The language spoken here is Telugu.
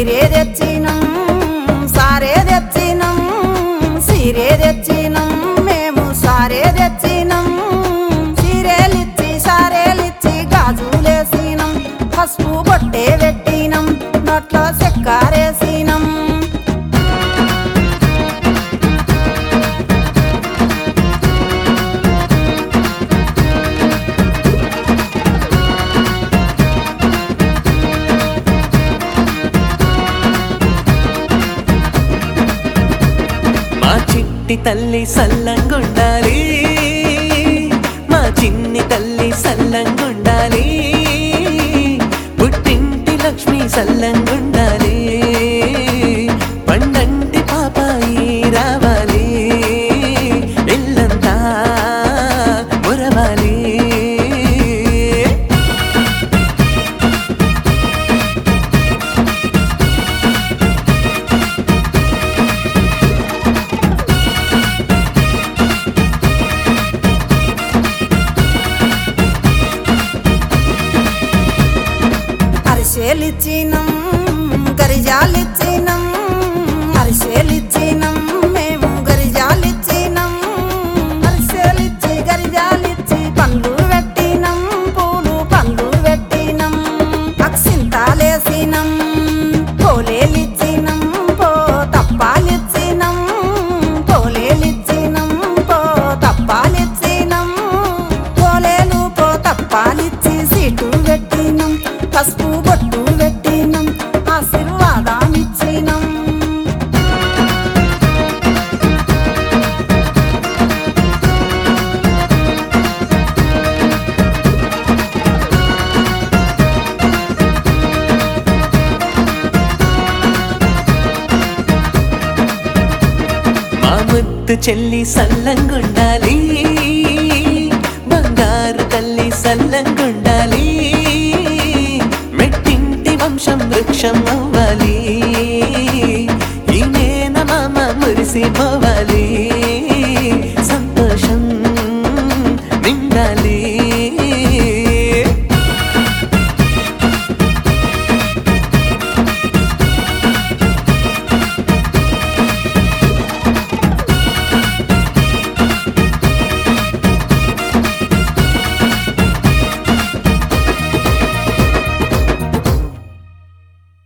సీరే తెచ్చినం సారే తెచ్చినం సీరే తెచ్చినం మేము సారే తెచ్చినం సీరేలిచ్చి సారేలిచ్చి గాజులేసినం పసుపు బొట్టే పెట్టినం నోట్లో చెక్కారేసినం మా చిట్టి తల్లి సల్లంగుండాలి మా చిన్ని తల్లి సల్లంగుండాలి పుట్టింటి లక్ష్మి సల్లంగుండాలి పండంటి పాపాయి రావాలి ఇల్లంతా మురవాలి అరిసెలిచ్చినం గరిజాలిచ్చినం అరిసెలిచ్చినం మేము గరిజాలిచ్చినం అరిసెలిచ్చి గరిజాలిచ్చి పండ్లు పెట్టినం పూలు పండ్లు పెట్టినం అక్సింతాలేసినం పోలేలిచ్చినం పో తప్పాలిచ్చినం పోలేలిచ్చినం పో తప్పాలిచ్చినం పోలేలు పో తప్పాలిచ్చి సీటు పెట్టినం పసుపు బొట్టు పెట్టినం ఆశీర్వాదాన్నిచ్చినం మా ముద్దు చెల్లి సల్లంగుండాలి బంగారు తల్లి సల్లంగుండాలి మెట్టింటి వంశం వృక్షం అవ్వాలి ఈ నేన మామ మురిసిపోవాలి